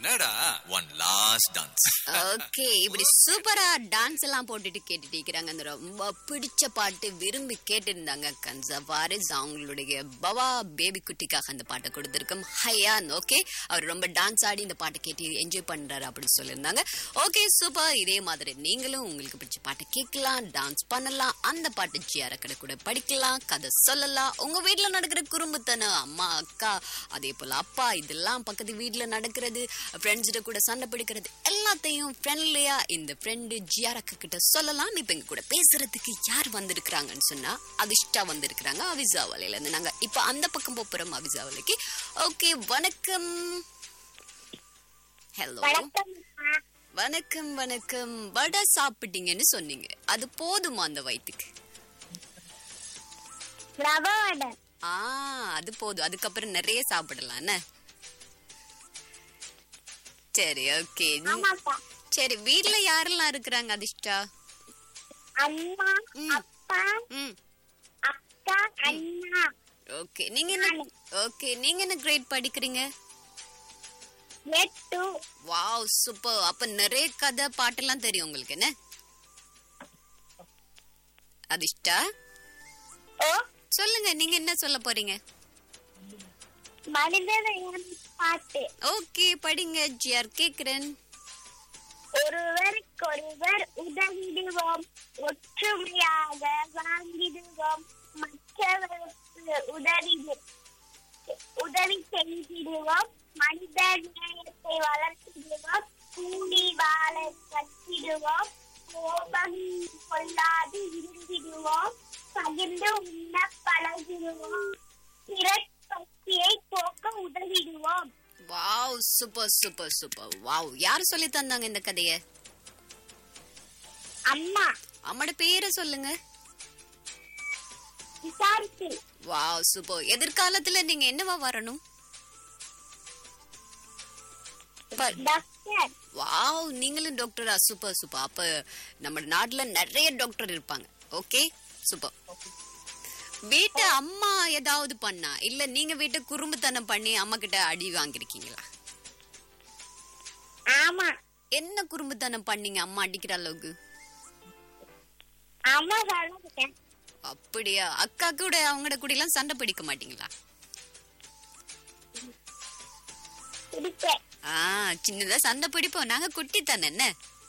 என்னடா one last dance okay இப்படி சூப்பரா டான்ஸ் எல்லாம் போட்டுட்டு கேட்டுட்டு இருக்கிறாங்க அந்த ரொம்ப பிடிச்ச பாட்டு விரும்பி கேட்டிருந்தாங்க கன்சவாரிஸ் அவங்களுடைய பவா பேபி குட்டிக்காக அந்த பாட்டை கொடுத்திருக்கோம் ஹையான் ஓகே அவர் ரொம்ப டான்ஸ் ஆடி இந்த பாட்டை கேட்டு என்ஜாய் பண்றாரு அப்படின்னு சொல்லியிருந்தாங்க ஓகே சூப்பர் இதே மாதிரி நீங்களும் உங்களுக்கு பிடிச்ச பாட்டை கேட்கலாம் டான்ஸ் பண்ணலாம் அந்த பாட்டு ஜியார கடை கூட படிக்கலாம் கதை சொல்லலாம் உங்க வீட்ல நடக்கிற குறும்புத்தனம் அம்மா அக்கா அதே போல அப்பா இதெல்லாம் பக்கத்து வீட்ல நடக்கிறது ஃப்ரெண்ட்ஸ்கிட்ட கூட சண்டை பிடிக்கிறது எல்லாத்தையும் ஃப்ரெண்ட்லியா இந்த ஃப்ரெண்டு ஜியாரக்கா கிட்ட சொல்லலாம் இப்ப எங்க கூட பேசுறதுக்கு யார் வந்திருக்கிறாங்கன்னு சொன்னா அதிர்ஷ்டா வந்திருக்கிறாங்க அவிசாவலையில இருந்து நாங்க இப்ப அந்த பக்கம் போறோம் அவிசாவலைக்கு ஓகே வணக்கம் ஹலோ வணக்கம் அம்மா. வணக்கம் வணக்கம் வடை சாப்பிட்டீங்கன்னு சொன்னீங்க அது போதுமா அந்த வயித்துக்கு ரவை வடை ஆ அது போதும் அதுக்கப்புறம் நிறைய சாப்பிடலாம் என்ன சரி ஓகே ஆமாப்பா சரி வீட்ல யாரெல்லாம் இருக்கிறாங்க அதிர்ஷ்டா அம்மா ம். அப்பா ம் அக்கா அண்ணா ஓகே நீங்க என்ன ஓகே நீங்க என்ன கிரேட் படிக்கிறீங்க எட்டு வாவ் சூப்பர் அப்ப நிறைய கதை பாட்டெல்லாம் தெரியும் உங்களுக்கு என்ன அதிர்ஷ்டா ஓ சொல்லுங்க நீங்க என்ன சொல்ல போறீங்க மனிதன பாட்டு ஓகே படிங்க ஜிஆர் கேக்குறேன் ஒருவருக்கொருவர் உதவிடுவோம் ஒற்றுமையாக வாங்கிடுவோம் மற்றவருக்கு உதவி உதவி செய்திடுவோம் மனித நேயத்தை வளர்த்திடுவோம் கூடி வாழ கட்டிடுவோம் கோபம் கொள்ளாது இருந்திடுவோம் பகிர்ந்து உண்ண பழகிடுவோம் பிறப்பசியை போக்க உதவிடுவோம் wow super super super wow யார் சொல்லி தந்தாங்க இந்த கதைய அம்மா அம்மோட பேரை சொல்லுங்க விசாரித்து வாவ் சூப்பர் எதிர்காலத்துல நீங்க என்னவா வரணும் ப- டாக்டர் வாவ் நீங்களும் டாக்டரா சூப்பர் சூப்பர் அப்ப நம்ம நாட்டுல நிறைய டாக்டர் இருப்பாங்க ஓகே சூப்பர் வீட்டு அம்மா ஏதாவது பண்ணா இல்ல நீங்க வீட்டு குறும்புத்தனம் பண்ணி அம்மா கிட்ட அடி வாங்கிருக்கீங்களா ஆமா என்ன குறும்புத்தனம் பண்ணீங்க அம்மா அடிக்கிற அளவுக்கு அம்மா சொல்லுங்க அப்படியா அக்கா கூட அவங்களோட கூட எல்லாம் சண்டை பிடிக்க மாட்டீங்களா பிடிப்பேன் ஆ சின்னதா சண்டை பிடிப்போம் நாங்க குட்டி தானே என்ன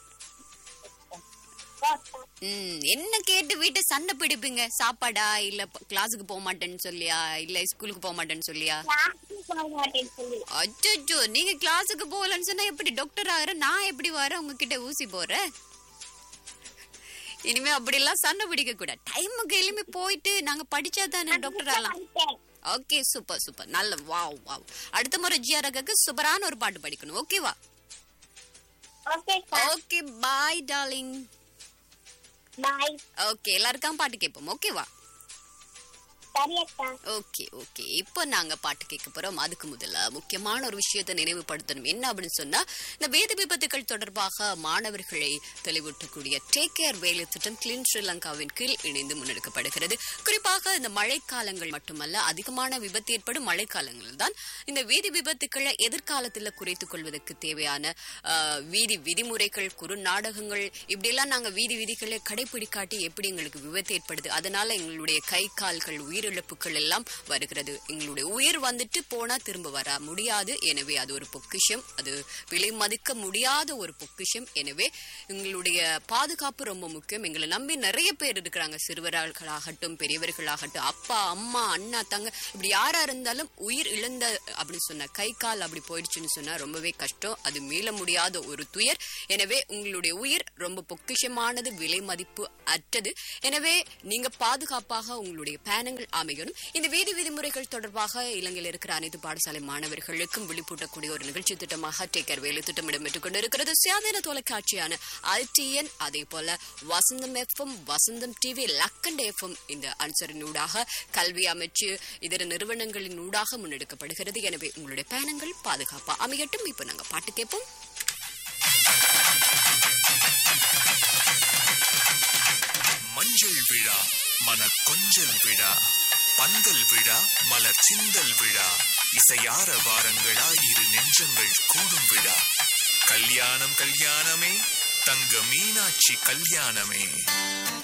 ம் என்ன கேட்டு வீட்டு சண்டை பிடிப்பீங்க சாப்பாடா இல்ல ப- கிளாஸுக்கு போக மாட்டேன்னு சொல்லியா இல்ல ஸ்கூலுக்கு போக மாட்டேன்னு சொல்லியா கிளாஸுக்கு போக மாட்டேன்னு சொல்லி அச்சோ நீங்க கிளாஸுக்கு போகலன்னு சொன்னா எப்படி டாக்டர் ஆகுற நான் எப்படி வரேன் உங்ககிட்ட ஊசி போறேன் இனிமே அப்படி எல்லாம் சண்டை பிடிக்க கூடாது டைமுக்கு எலும்பி போயிட்டு நாங்க படிச்சா தானே டாக்டர் ஆகலாம் படிப்பேன். ஓகே சூப்பர் சூப்பர் நல்ல வாவ் வாவ் அடுத்த முறை ஜிஆரக்கு சூப்பரான ஒரு பாட்டு படிக்கணும் ஓகேவா okay sir okay bye darling bye okay எல்லாருக்கும் பாட்டு கேட்போம் ஓகேவா சரி அக்கா ஓகே ஓகே இப்போ நாங்க பாட்டு கேட்க போறோம் அதுக்கு முதல்ல முக்கியமான ஒரு விஷயத்தை நினைவுபடுத்தணும் என்ன அப்படின்னு சொன்னா இந்த வேத விபத்துகள் தொடர்பாக மாணவர்களை தெளிவூட்டக்கூடிய டேக் கேர் வேலை திட்டம் கிளீன் ஸ்ரீலங்காவின் கீழ் இணைந்து முன்னெடுக்கப்படுகிறது குறிப்பாக இந்த மழைக்காலங்கள் மட்டுமல்ல அதிகமான விபத்து ஏற்படும் மழைக்காலங்கள் தான் இந்த வீதி விபத்துக்களை எதிர்காலத்தில் குறைத்துக் கொள்வதற்கு தேவையான ஆஹ், வீதி விதிமுறைகள் குறு நாடகங்கள் இப்படியெல்லாம் நாங்க வீதி விதிகளை கடைபிடிக்காட்டி எப்படி எங்களுக்கு விபத்து ஏற்படுது அதனால எங்களுடைய கை கால்கள் உயிரிழப்புகள் எல்லாம் வருகிறது எங்களுடைய உயிர் வந்துட்டு போனா திரும்ப வர முடியாது எனவே அது ஒரு பொக்கிஷம் அது விலை மதிக்க முடியாத ஒரு பொக்கிஷம் எனவே எங்களுடைய பாதுகாப்பு ரொம்ப முக்கியம் எங்களை நம்பி நிறைய பேர் இருக்கிறாங்க சிறுவர்களாகட்டும் பெரியவர்களாகட்டும் அப்பா அம்மா அண்ணா தங்க இப்படி யாரா இருந்தாலும் உயிர் இழந்த அப்படின்னு சொன்ன கை கால் அப்படி போயிடுச்சுன்னு சொன்னா ரொம்பவே கஷ்டம் அது மீள முடியாத ஒரு துயர் எனவே உங்களுடைய உயிர் ரொம்ப பொக்கிஷமானது விலை மதிப்பு அற்றது எனவே நீங்க பாதுகாப்பாக உங்களுடைய பயணங்கள் அமையணும் இந்த வீதி விதிமுறைகள் தொடர்பாக இலங்கையில் இருக்கிற அனைத்து பாடசாலை மாணவர்களுக்கும் விழிப்பூட்டக்கூடிய ஒரு நிகழ்ச்சி திட்டமாக டேக்கர் வேலை திட்டம் இடம்பெற்றுக் கொண்டிருக்கிறது சுயாதீன தொலைக்காட்சியான அல்டிஎன் அதே போல Vasantham FM Vasantham TV Lakhanda FM இந்த அனுசரணையூடாக கல்வி அமைச்சு இதர நிறுவனங்களின் ஊடாக முன்னெடுக்கப்படுகிறது எனவே உங்களுடைய பயணங்கள் பாதுகாப்பா அமையட்டும் இப்ப நாங்க பாட்டு கேட்போம் மஞ்சள் விழா மன கொஞ்சல் விழா பந்தல் விழா மலர் சிந்தல் விழா இசையார வாரங்களா இரு நெஞ்சங்கள் உறவுகள் கூடும் விழா கல்யாணம் கல்யாணமே தங்க மீனாட்சி கல்யாணமே